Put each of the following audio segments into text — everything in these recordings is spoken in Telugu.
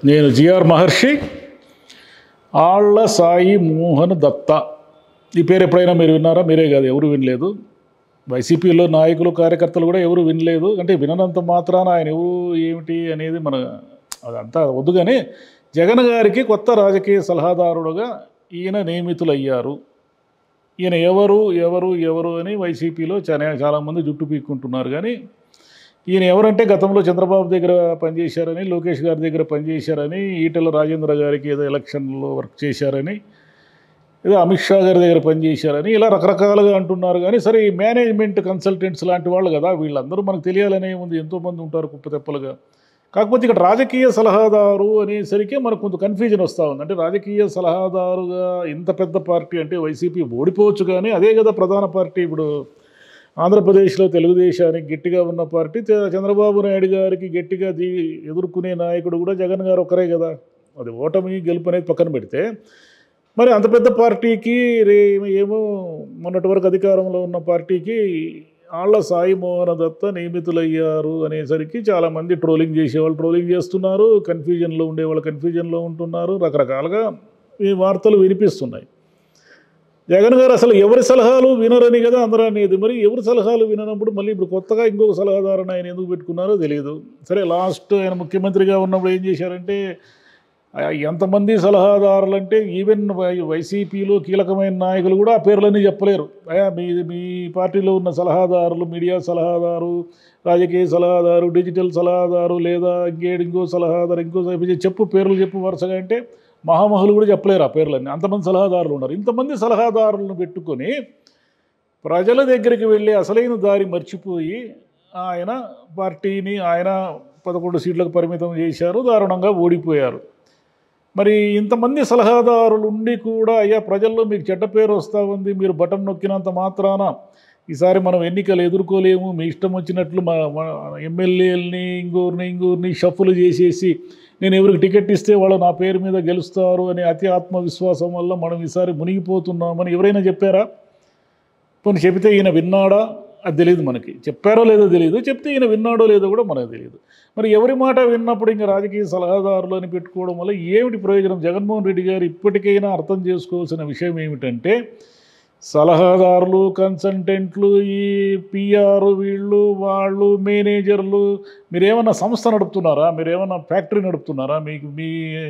నేను జిఆర్ మహర్షి ఆళ్ల సాయి మోహన్ దత్త ఈ పేరు ఎప్పుడైనా మీరు విన్నారా మీరే కాదు ఎవరు వినలేదు వైసీపీలో నాయకులు కార్యకర్తలు కూడా ఎవరు వినలేదు అంటే విననంత మాత్రాన ఆయన ఎవరు ఏమిటి అనేది మన అదంతా వద్దు కానీ జగన్ గారికి కొత్త రాజకీయ సలహాదారుడుగా ఈయన నియమితులయ్యారు ఈయన ఎవరు ఎవరు ఎవరు అని వైసీపీలో చాలా చాలామంది జుట్టు పీక్కుంటున్నారు కానీ ఈయన ఎవరంటే గతంలో చంద్రబాబు దగ్గర పనిచేశారని లోకేష్ గారి దగ్గర పనిచేశారని ఈటెల రాజేంద్ర గారికి ఏదో ఎలక్షన్లో వర్క్ చేశారని ఏదో అమిత్ షా గారి దగ్గర పనిచేశారని ఇలా రకరకాలుగా అంటున్నారు కానీ సరే ఈ మేనేజ్మెంట్ కన్సల్టెంట్స్ లాంటి వాళ్ళు కదా వీళ్ళందరూ మనకు తెలియాలనే ఉంది ఎంతోమంది ఉంటారు కుప్పతెప్పలుగా కాకపోతే ఇక్కడ రాజకీయ సలహాదారు అనేసరికి మనకు కొంత కన్ఫ్యూజన్ వస్తూ ఉంది అంటే రాజకీయ సలహాదారుగా ఇంత పెద్ద పార్టీ అంటే వైసీపీ ఓడిపోవచ్చు కానీ అదే కదా ప్రధాన పార్టీ ఇప్పుడు ఆంధ్రప్రదేశ్లో తెలుగుదేశానికి గట్టిగా ఉన్న పార్టీ చ- చంద్రబాబు నాయుడు గారికి గట్టిగా దీ ఎదుర్కొనే నాయకుడు కూడా జగన్ గారు ఒకరే కదా అది ఓటమి గెలుపు అనేది పక్కన పెడితే మరి అంత పెద్ద పార్టీకి రే ఏమో మొన్నటి వరకు అధికారంలో ఉన్న పార్టీకి ఆళ్ల సాయి మోహన దత్త నియమితులయ్యారు అనేసరికి చాలామంది ట్రోలింగ్ చేసేవాళ్ళు ట్రోలింగ్ చేస్తున్నారు కన్ఫ్యూజన్లో ఉండేవాళ్ళు కన్ఫ్యూజన్లో ఉంటున్నారు రకరకాలుగా ఈ వార్తలు వినిపిస్తున్నాయి జగన్ గారు అసలు ఎవరి సలహాలు వినరని కదా అందరూ అనేది మరి ఎవరి సలహాలు విననప్పుడు మళ్ళీ ఇప్పుడు కొత్తగా ఇంకొక సలహాదారుని ఆయన ఎందుకు పెట్టుకున్నారో తెలియదు సరే లాస్ట్ ఆయన ముఖ్యమంత్రిగా ఉన్నప్పుడు ఏం చేశారంటే ఆ ఎంతమంది సలహాదారులు అంటే ఈవెన్ వై- వైసీపీలో కీలకమైన నాయకులు కూడా ఆ పేర్లన్నీ చెప్పలేరు అయా మీ మీ పార్టీలో ఉన్న సలహాదారులు మీడియా సలహాదారు రాజకీయ సలహాదారు డిజిటల్ సలహాదారు లేదా ఇంకేడు ఇంకో సలహాదారు ఇంకో సలహా- చెప్పు పేర్లు చెప్పు వరుసగా అంటే మహామహులు కూడా చెప్పలేరు ఆ పేర్లన్నీ అంతమంది సలహాదారులు ఉన్నారు ఇంతమంది సలహాదారులను పెట్టుకొని ప్రజల దగ్గరికి వెళ్ళి అసలైన దారి మర్చిపోయి ఆయన పార్టీని ఆయన పదకొండు సీట్లకు పరిమితం చేశారు దారుణంగా ఓడిపోయారు మరి ఇంతమంది సలహాదారులు ఉండి కూడా అయ్యా ప్రజల్లో మీకు చెడ్డ పేరు వస్తూ ఉంది మీరు బటన్ నొక్కినంత మాత్రాన ఈసారి మనం ఎన్నికలు ఎదుర్కోలేము మీ ఇష్టం వచ్చినట్లు మా మా ఎమ్మెల్యేలని ఇంకోరిని ఇంకోరిని షఫులు చేసేసి నేను ఎవరికి టికెట్ ఇస్తే వాళ్ళు నా పేరు మీద గెలుస్తారు అనే అతి ఆత్మవిశ్వాసం వల్ల మనం ఈసారి మునిగిపోతున్నామని ఎవరైనా చెప్పారా పోనీ చెబితే ఈయన విన్నాడా అది తెలియదు మనకి చెప్పారో లేదో తెలియదు చెప్తే ఈయన విన్నాడో లేదో కూడా మనకు తెలియదు మరి ఎవరి మాట విన్నప్పుడు ఇంకా రాజకీయ సలహాదారులు అని పెట్టుకోవడం వల్ల ఏమిటి ప్రయోజనం జగన్మోహన్ రెడ్డి గారు ఇప్పటికైనా అర్థం చేసుకోవాల్సిన విషయం ఏమిటంటే సలహాదారులు కన్సల్టెంట్లు ఈ పిఆర్ వీళ్ళు వాళ్ళు మేనేజర్లు మీరేమన్నా సంస్థ నడుపుతున్నారా మీరేమన్నా ఫ్యాక్టరీ నడుపుతున్నారా మీకు మీ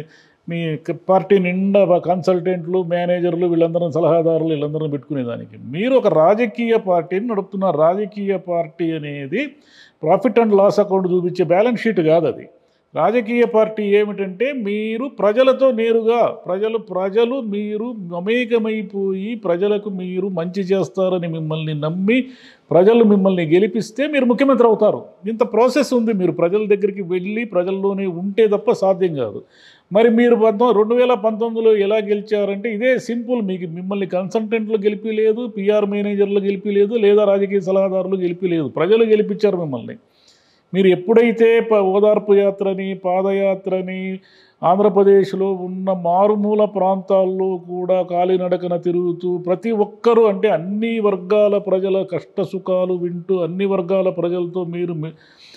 మీ క- పార్టీ నిండా కన్సల్టెంట్లు మేనేజర్లు వీళ్ళందరూ సలహాదారులు వీళ్ళందరూ పెట్టుకునేదానికి మీరు ఒక రాజకీయ పార్టీని నడుపుతున్నారు రాజకీయ పార్టీ అనేది ప్రాఫిట్ అండ్ లాస్ అకౌంట్ చూపించే బ్యాలెన్స్ షీట్ కాదు అది రాజకీయ పార్టీ ఏమిటంటే మీరు ప్రజలతో నేరుగా ప్రజలు ప్రజలు మీరు మమేకమైపోయి ప్రజలకు మీరు మంచి చేస్తారని మిమ్మల్ని నమ్మి ప్రజలు మిమ్మల్ని గెలిపిస్తే మీరు ముఖ్యమంత్రి అవుతారు ఇంత ప్రాసెస్ ఉంది మీరు ప్రజల దగ్గరికి వెళ్ళి ప్రజల్లోనే ఉంటే తప్ప సాధ్యం కాదు మరి మీరు పంతొమ్మిది రెండు వేల పంతొమ్మిదిలో ఎలా గెలిచారంటే ఇదే సింపుల్ మీకు మిమ్మల్ని కన్సల్టెంట్లు గెలిపి లేదు పిఆర్ మేనేజర్లు గెలిపి లేదు లేదా రాజకీయ సలహాదారులు గెలిపి లేదు ప్రజలు గెలిపించారు మిమ్మల్ని మీరు ఎప్పుడైతే ప- ఓదార్పు యాత్రని పాదయాత్రని ఆంధ్రప్రదేశ్లో ఉన్న మారుమూల ప్రాంతాల్లో కూడా కాలినడకన తిరుగుతూ ప్రతి ఒక్కరూ అంటే అన్ని వర్గాల ప్రజల కష్ట సుఖాలు వింటూ అన్ని వర్గాల ప్రజలతో మీరు మి-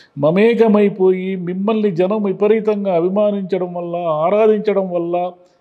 మమేకమైపోయి మిమ్మల్ని జనం విపరీతంగా అభిమానించడం వల్ల ఆరాధించడం వల్ల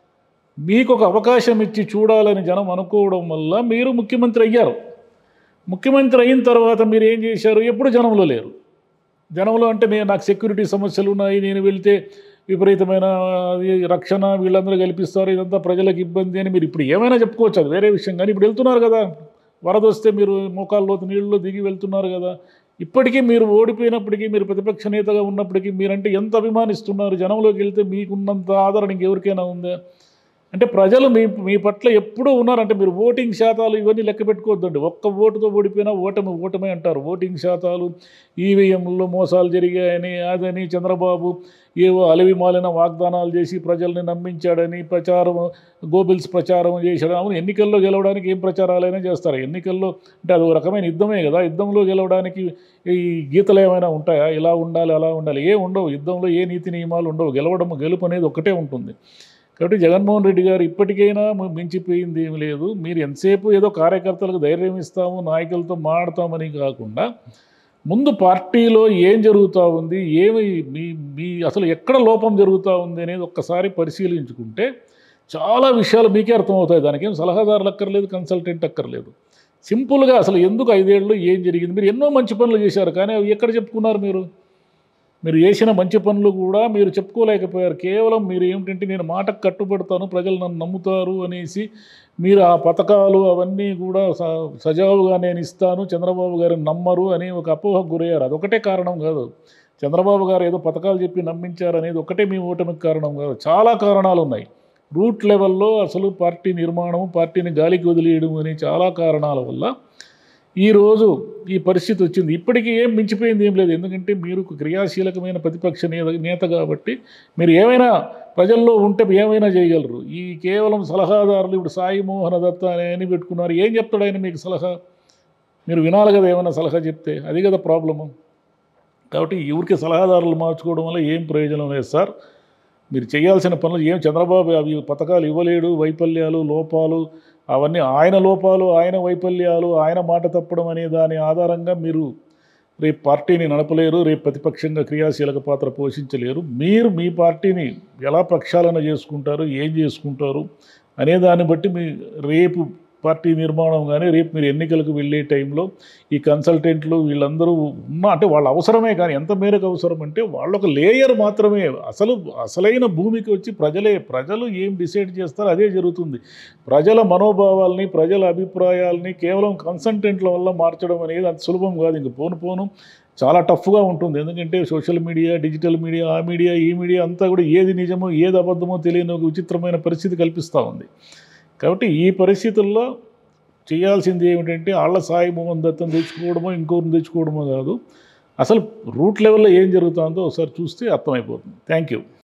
మీకు ఒక అవకాశం ఇచ్చి చూడాలని జనం అనుకోవడం వల్ల మీరు ముఖ్యమంత్రి అయ్యారు ముఖ్యమంత్రి అయిన తర్వాత మీరు ఏం చేశారు ఎప్పుడు జనంలో లేరు జనంలో అంటే నేను నాకు సెక్యూరిటీ సమస్యలు ఉన్నాయి నేను వెళ్తే విపరీతమైన అది రక్షణ వీళ్ళందరూ కల్పిస్తారు ఇదంతా ప్రజలకు ఇబ్బంది అని మీరు ఇప్పుడు ఏమైనా చెప్పుకోవచ్చు అది వేరే విషయం కానీ ఇప్పుడు వెళ్తున్నారు కదా వరద వస్తే మీరు మోకాల్లో నీళ్ళలో దిగి వెళ్తున్నారు కదా ఇప్పటికీ మీరు ఓడిపోయినప్పటికీ మీరు ప్రతిపక్ష నేతగా ఉన్నప్పటికీ మీరంటే ఎంత అభిమానిస్తున్నారు జనంలోకి వెళ్తే మీకున్నంత ఆదరణ ఇంకెవరికైనా ఉందా అంటే ప్రజలు మీ మీ పట్ల ఎప్పుడూ ఉన్నారంటే మీరు ఓటింగ్ శాతాలు ఇవన్నీ లెక్క పెట్టుకోవద్దండి ఒక్క ఓటుతో ఓడిపోయినా ఓటమి ఓటమే అంటారు ఓటింగ్ శాతాలు ఈవీఎంలో మోసాలు జరిగాయని అదని చంద్రబాబు ఏవో అలవి మాలిన వాగ్దానాలు చేసి ప్రజల్ని నమ్మించాడని ప్రచారం గోబిల్స్ ప్రచారం చేశాడని అవును ఎన్నికల్లో గెలవడానికి ఏం ప్రచారాలైనా చేస్తారు ఎన్నికల్లో అంటే అది ఒక రకమైన యుద్ధమే కదా యుద్ధంలో గెలవడానికి ఈ గీతలు ఏమైనా ఉంటాయా ఇలా ఉండాలి అలా ఉండాలి ఏ ఉండవు యుద్ధంలో ఏ నీతి నియమాలు ఉండవు గెలవడం గెలుపు అనేది ఒకటే ఉంటుంది కాబట్టి జగన్మోహన్ రెడ్డి గారు ఇప్పటికైనా మ- మించిపోయింది ఏమి లేదు మీరు ఎంతసేపు ఏదో కార్యకర్తలకు ధైర్యం ఇస్తాము నాయకులతో మాడతామని కాకుండా ముందు పార్టీలో ఏం జరుగుతూ ఉంది ఏమి మీ మీ అసలు ఎక్కడ లోపం జరుగుతూ ఉంది అనేది ఒక్కసారి పరిశీలించుకుంటే చాలా విషయాలు మీకే అర్థమవుతాయి దానికి ఏం సలహాదారులు అక్కర్లేదు కన్సల్టెంట్ అక్కర్లేదు సింపుల్గా అసలు ఎందుకు ఐదేళ్ళు ఏం జరిగింది మీరు ఎన్నో మంచి పనులు చేశారు కానీ అవి ఎక్కడ చెప్పుకున్నారు మీరు మీరు చేసిన మంచి పనులు కూడా మీరు చెప్పుకోలేకపోయారు కేవలం మీరు ఏమిటంటే నేను మాటకు కట్టుబడతాను ప్రజలు నన్ను నమ్ముతారు అనేసి మీరు ఆ పథకాలు అవన్నీ కూడా స సజావుగా నేను ఇస్తాను చంద్రబాబు గారిని నమ్మరు అని ఒక అపోహకు గురయ్యారు అదొకటే కారణం కాదు చంద్రబాబు గారు ఏదో పథకాలు చెప్పి నమ్మించారు అనేది ఒకటే మీ ఓటమికి కారణం కాదు చాలా కారణాలు ఉన్నాయి రూట్ లెవెల్లో అసలు పార్టీ నిర్మాణం పార్టీని గాలికి వదిలేయడం అనే చాలా కారణాల వల్ల ఈరోజు ఈ పరిస్థితి వచ్చింది ఇప్పటికీ ఏం మించిపోయింది ఏం లేదు ఎందుకంటే మీరు ఒక క్రియాశీలకమైన ప్రతిపక్ష నేత నేత కాబట్టి మీరు ఏమైనా ప్రజల్లో ఉంటే ఏమైనా చేయగలరు ఈ కేవలం సలహాదారులు ఇప్పుడు సాయి మోహన దత్త అని అని పెట్టుకున్నారు ఏం చెప్తాడు ఆయన మీకు సలహా మీరు వినాలి కదా ఏమైనా సలహా చెప్తే అది కదా ప్రాబ్లము కాబట్టి ఊరికి సలహాదారులు మార్చుకోవడం వల్ల ఏం ప్రయోజనం లేదు సార్ మీరు చేయాల్సిన పనులు ఏం చంద్రబాబు అవి పథకాలు ఇవ్వలేడు వైఫల్యాలు లోపాలు అవన్నీ ఆయన లోపాలు ఆయన వైఫల్యాలు ఆయన మాట తప్పడం అనే దాని ఆధారంగా మీరు రేపు పార్టీని నడపలేరు రేపు ప్రతిపక్షంగా క్రియాశీలక పాత్ర పోషించలేరు మీరు మీ పార్టీని ఎలా ప్రక్షాళన చేసుకుంటారు ఏం చేసుకుంటారు అనే దాన్ని బట్టి మీ రేపు పార్టీ నిర్మాణం కానీ రేపు మీరు ఎన్నికలకు వెళ్ళే టైంలో ఈ కన్సల్టెంట్లు వీళ్ళందరూ ఉన్న అంటే వాళ్ళ అవసరమే కానీ ఎంత మేరకు అవసరం అంటే వాళ్ళ ఒక లేయర్ మాత్రమే అసలు అసలైన భూమికి వచ్చి ప్రజలే ప్రజలు ఏం డిసైడ్ చేస్తారో అదే జరుగుతుంది ప్రజల మనోభావాల్ని ప్రజల అభిప్రాయాల్ని కేవలం కన్సల్టెంట్ల వల్ల మార్చడం అనేది అంత సులభం కాదు ఇంక పోను పోను చాలా టఫ్గా ఉంటుంది ఎందుకంటే సోషల్ మీడియా డిజిటల్ మీడియా ఆ మీడియా ఈ మీడియా అంతా కూడా ఏది నిజమో ఏది అబద్ధమో తెలియని ఒక విచిత్రమైన పరిస్థితి కల్పిస్తూ ఉంది కాబట్టి ఈ పరిస్థితుల్లో చేయాల్సింది ఏమిటంటే ఆళ్ల సాయి మోహన్ దత్తం తెచ్చుకోవడమో ఇంకోరిని తెచ్చుకోవడమో కాదు అసలు రూట్ లెవెల్లో ఏం జరుగుతుందో ఒకసారి చూస్తే అర్థమైపోతుంది థ్యాంక్ యూ